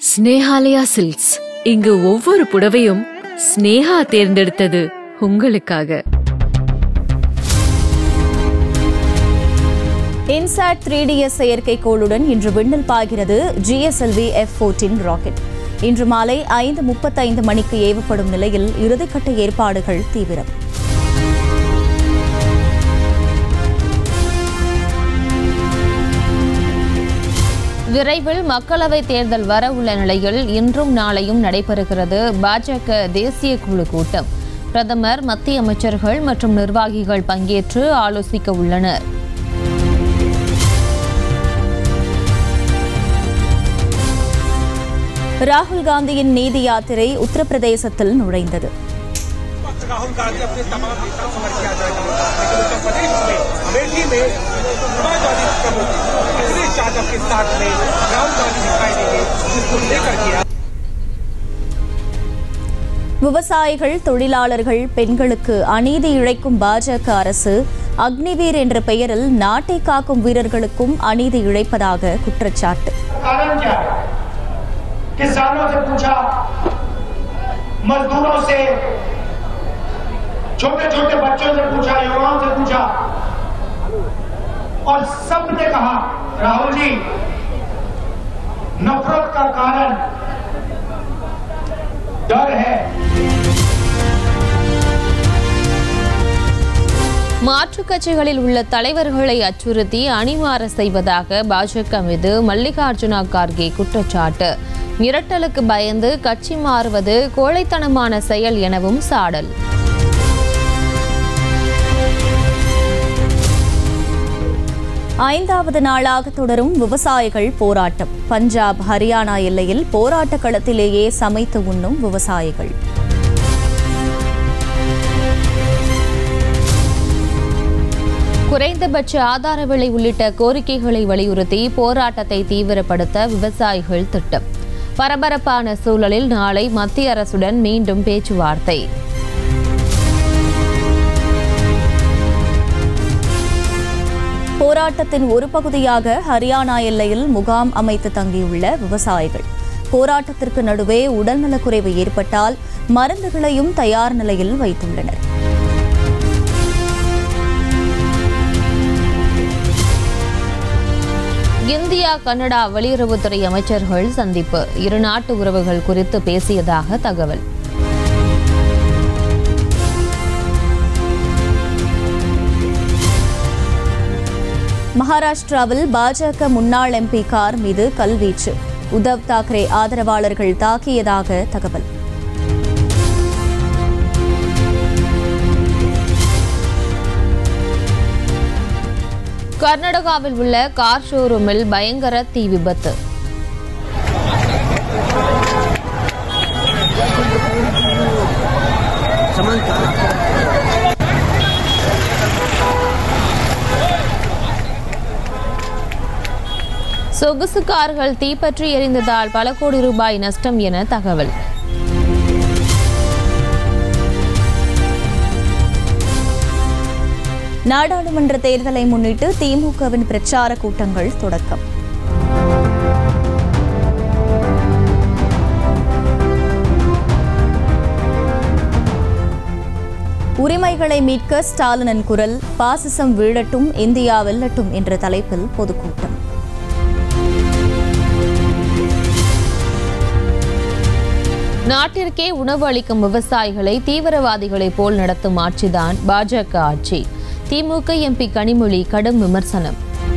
Snehalaya silks இங்கு ஒவ்வொரு புடவையும் ஸ்னேஹா தேர்ந்தெடுத்தது உங்களுக்காக இன்சாட் த்ரீ டிஎஸ் செயற்கைக்கோளுடன் இன்று விண்ணில் பாய்கிறது ஜிஎஸ்எல்வி எஃப் ஃபோர்டீன் ராக்கெட் இன்று மாலை ஐந்து முப்பத்தைந்து மணிக்கு ஏவப்படும் நிலையில் இறுதிக்கட்ட ஏற்பாடுகள் தீவிரம் விரைவில் மக்களவைத் தேர்தல் வர உள்ள நிலையில் இன்றும் நாளையும் நடைபெறுகிறது பாஜக தேசிய குழு கூட்டம் பிரதமர் மத்திய அமைச்சர்கள் மற்றும் நிர்வாகிகள் பங்கேற்று ஆலோசிக்க உள்ளனர் ராகுல் காந்தியின் நீதி யாத்திரை உத்தரப்பிரதேசத்தில் நுழைந்தது राहुल गांधी अपने तमाम नेताओं से समर किया जाएगा लेकिन उत्तर प्रदेश में अमेठी में समाजवादी प्रमुख अखिलेश यादव के साथ में राहुल गांधी दिखाई देंगे जिसको लेकर के आप விவசாயிகள் தொழிலாளர்கள் பெண்களுக்கு அநீதி இழைக்கும் பாஜக அரசு அக்னிவீர் என்ற பெயரில் நாட்டை காக்கும் வீரர்களுக்கும் அநீதி இழைப்பதாக குற்றச்சாட்டு कारण क्या है किसानों से पूछा मजदूरों से छोटे छोटे बच्चों से पूछा युवाओं से पूछा और सब ने कहा राहुल जी नफरत का कारण डर है மாற்றுக் கட்சிகளில் உள்ள தலைவர்களை அச்சுறுத்தி அணிமாற செய்வதாக பாஜக மீது மல்லிகார்ஜுனா கார்கே குற்றச்சாட்டு மிரட்டலுக்கு பயந்து கட்சி மாறுவது கோழைத்தனமான செயல் எனவும் சாடல் ஐந்தாவது நாளாக தொடரும் விவசாயிகள் போராட்டம் பஞ்சாப் ஹரியானா எல்லையில் போராட்ட களத்திலேயே சமைத்து உண்ணும் விவசாயிகள் குறைந்தபட்ச ஆதார விலை உள்ளிட்ட கோரிக்கைகளை வலியுறுத்தி போராட்டத்தை தீவிரப்படுத்த விவசாயிகள் திட்டம் பரபரப்பான சூழலில் நாளை மத்திய அரசுடன் மீண்டும் பேச்சுவார்த்தை போராட்டத்தின் ஒரு பகுதியாக ஹரியானா எல்லையில் முகாம் அமைத்து தங்கியுள்ள விவசாயிகள் போராட்டத்திற்கு நடுவே உடல்நலக்குறைவு ஏற்பட்டால் மருந்துகளையும் தயார் நிலையில் வைத்துள்ளனர் இந்தியா கனடா வெளியுறவுத்துறை அமைச்சர்கள் சந்திப்பு இரு நாட்டு உறவுகள் குறித்து பேசியதாக தகவல் மகாராஷ்டிராவில் பாஜக முன்னாள் எம்பி கார் மீது கல்வீச்சு உத்தவ் தாக்கரே ஆதரவாளர்கள் தாக்கியதாக தகவல் கர்நாடகாவில் உள்ள கார் ஷோரூமில் பயங்கர தீ விபத்து சொகுசு கார்கள் தீப்பற்றி எரிந்ததால் பல கோடி ரூபாய் நஷ்டம் என தகவல் நாடாளுமன்ற தேர்தலை முன்னிட்டு திமுகவின் பிரச்சார கூட்டங்கள் தொடக்கம் உரிமைகளை மீட்க ஸ்டாலினின் குரல் பாசிசம் வீழட்டும் இந்தியா வெல்லட்டும் என்ற தலைப்பில் பொதுக்கூட்டம் நாட்டிற்கே உணவு அளிக்கும் விவசாயிகளை தீவிரவாதிகளைப் போல் நடத்தும் ஆட்சிதான் பாஜக ஆட்சி திமுக எம்பி கனிமொழி கடும் விமர்சனம்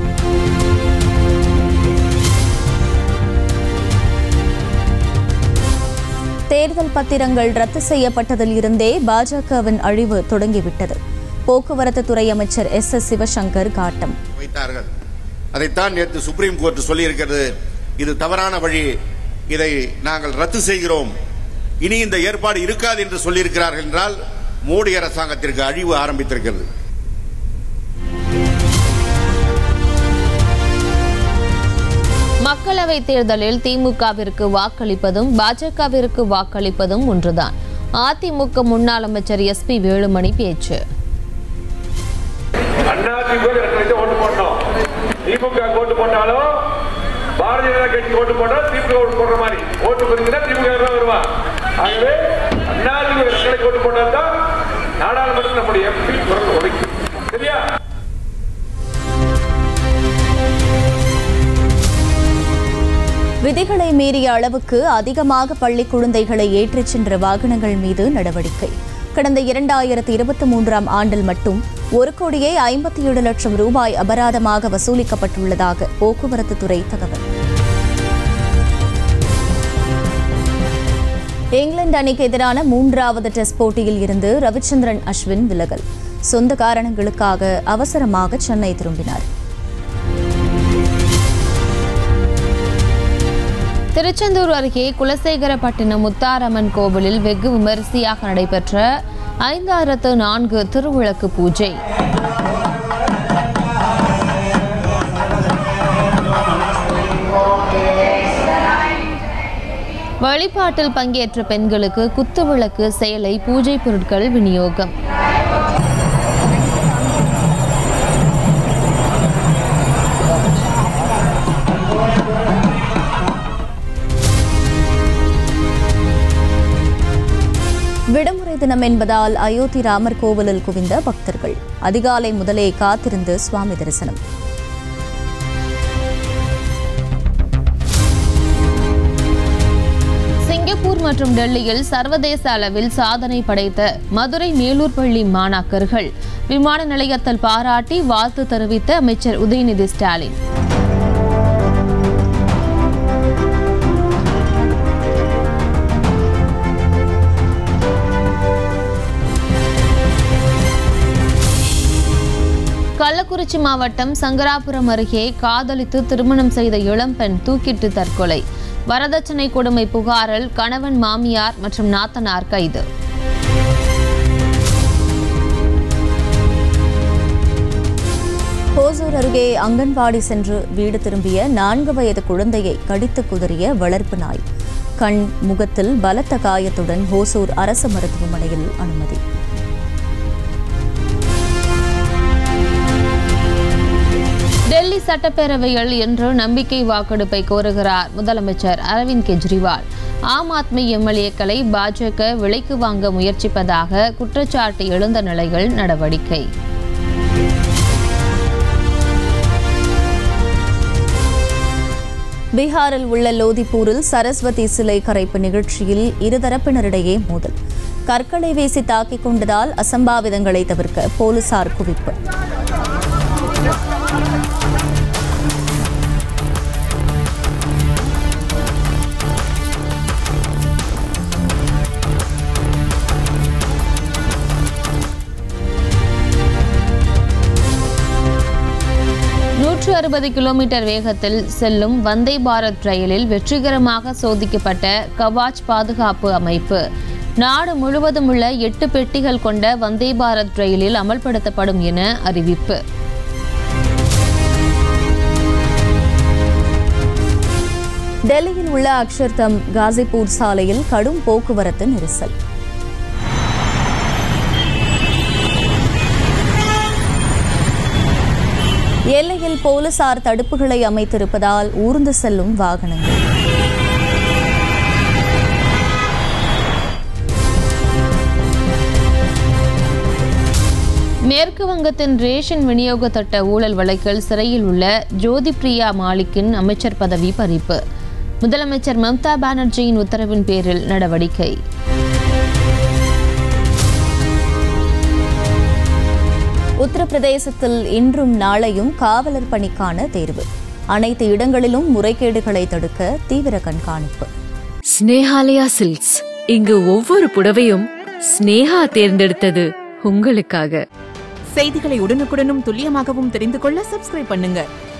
தேர்தல் பத்திரங்கள் ரத்து செய்யப்பட்டதில் இருந்தே பாஜகவின் அழிவு தொடங்கிவிட்டது போக்குவரத்து துறை அமைச்சர் எஸ் எஸ் சிவசங்கர் காட்டம் வைத்தார்கள் அதைத்தான் நேற்று சுப்ரீம் கோர்ட் சொல்லியிருக்கிறது இது தவறான வழி இதை நாங்கள் ரத்து செய்கிறோம் இனி இந்த ஏற்பாடு இருக்காது என்று சொல்லியிருக்கிறார்கள் என்றால் மோடி அரசாங்கத்திற்கு அழிவு ஆரம்பித்திருக்கிறது மக்களவைத் தேர்தலில் திமுகவிற்கு வாக்களிப்பதும் பாஜகவிற்கு வாக்களிப்பதும் ஒன்றுதான் அதிமுக முன்னாள் அமைச்சர் எஸ் பி வேலுமணி பேச்சு அண்ணா திமுக ரெண்டு ஓட்டு போட்டோம் திமுக ஓட்டு போட்டாலும் பாரதிய ஜனதா கட்சி ஓட்டு போட்டா திமுக ஓட்டு போடுற மாதிரி ஓட்டு பிரிஞ்சுனா திமுக தான் வருவான் ஆகவே அதிமுக ரெட்டலைக்கு ஓட்டு போட்டா தான் நாடாளுமன்றத்தில் நம்முடைய எம்பி குரல் உடைக்கும் சரியா விதிகளை மீறிய அளவுக்கு அதிகமாக பள்ளி குழந்தைகளை ஏற்றிச் சென்ற வாகனங்கள் மீது நடவடிக்கை கடந்த இரண்டாயிரத்தி இருபத்தி மூன்றாம் ஆண்டில் மட்டும் ஒரு கோடியே ஐம்பத்தி ஏழு லட்சம் ரூபாய் அபராதமாக வசூலிக்கப்பட்டுள்ளதாக போக்குவரத்து துறை தகவல் இங்கிலாந்து அணிக்கு எதிரான மூன்றாவது டெஸ்ட் போட்டியில் இருந்து ரவிச்சந்திரன் அஸ்வின் விலகல் சொந்த காரணங்களுக்காக அவசரமாக சென்னை திரும்பினார் திருச்செந்தூர் அருகே குலசேகரப்பட்டினம் முத்தாரம்மன் கோவிலில் வெகு விமரிசையாக நடைபெற்ற ஐந்தாயிரத்து நான்கு திருவிளக்கு பூஜை வழிபாட்டில் பங்கேற்ற பெண்களுக்கு குத்துவிளக்கு சேலை பூஜை பொருட்கள் விநியோகம் விடுமுறை தினம் என்பதால் அயோத்தி ராமர் கோவிலில் குவிந்த பக்தர்கள் அதிகாலை முதலே காத்திருந்து சுவாமி தரிசனம் சிங்கப்பூர் மற்றும் டெல்லியில் சர்வதேச அளவில் சாதனை படைத்த மதுரை மேலூர் பள்ளி மாணாக்கர்கள் விமான நிலையத்தில் பாராட்டி வாழ்த்து தெரிவித்த அமைச்சர் உதயநிதி ஸ்டாலின் கள்ளக்குறிச்சி மாவட்டம் சங்கராபுரம் அருகே காதலித்து திருமணம் செய்த இளம்பெண் தூக்கிட்டு தற்கொலை வரதட்சணை கொடுமை புகாரில் கணவன் மாமியார் மற்றும் நாத்தனார் கைது ஹோசூர் அருகே அங்கன்வாடி சென்று வீடு திரும்பிய நான்கு வயது குழந்தையை கடித்து குதறிய வளர்ப்பு நாய் கண் முகத்தில் பலத்த காயத்துடன் ஹோசூர் அரசு மருத்துவமனையில் அனுமதி டெல்லி சட்டப்பேரவையில் இன்று நம்பிக்கை வாக்கெடுப்பை கோருகிறார் முதலமைச்சர் அரவிந்த் கெஜ்ரிவால் ஆம் ஆத்மி எம்எல்ஏக்களை பாஜக விலைக்கு வாங்க முயற்சிப்பதாக குற்றச்சாட்டு எழுந்த நிலையில் நடவடிக்கை பீகாரில் உள்ள லோதிப்பூரில் சரஸ்வதி சிலை கரைப்பு நிகழ்ச்சியில் இருதரப்பினரிடையே மோதல் கற்களை வீசி தாக்கிக் கொண்டதால் அசம்பாவிதங்களை தவிர்க்க போலீசார் குவிப்பு நூற்று அறுபது கிலோமீட்டர் வேகத்தில் செல்லும் வந்தே பாரத் ரயிலில் வெற்றிகரமாக சோதிக்கப்பட்ட கவாச் பாதுகாப்பு அமைப்பு நாடு முழுவதும் உள்ள எட்டு பெட்டிகள் கொண்ட வந்தே பாரத் ரயிலில் அமல்படுத்தப்படும் என அறிவிப்பு டெல்லியில் உள்ள அக்ஷர்தம் காசிப்பூர் சாலையில் கடும் போக்குவரத்து நெரிசல் எல்லையில் போலீசார் தடுப்புகளை அமைத்திருப்பதால் ஊர்ந்து செல்லும் வாகனங்கள் மேற்கு வங்கத்தின் ரேஷன் விநியோக திட்ட ஊழல் வழக்கில் சிறையில் உள்ள ஜோதி பிரியா மாலிக்கின் அமைச்சர் பதவி பறிப்பு முதலமைச்சர் மம்தா பானர்ஜியின் உத்தரவின் பேரில் நடவடிக்கை உத்தரப்பிரதேசத்தில் இன்றும் நாளையும் காவலர் பணிக்கான தேர்வு அனைத்து இடங்களிலும் முறைகேடுகளை தடுக்க தீவிர கண்காணிப்பு ஸ்னேஹாலயா சில்க்ஸ் இங்கு ஒவ்வொரு புடவையும் ஸ்னேஹா தேர்ந்தெடுத்தது உங்களுக்காக செய்திகளை உடனுக்குடனும் துல்லியமாகவும் தெரிந்து கொள்ள சப்ஸ்கிரைப் பண்ணுங்க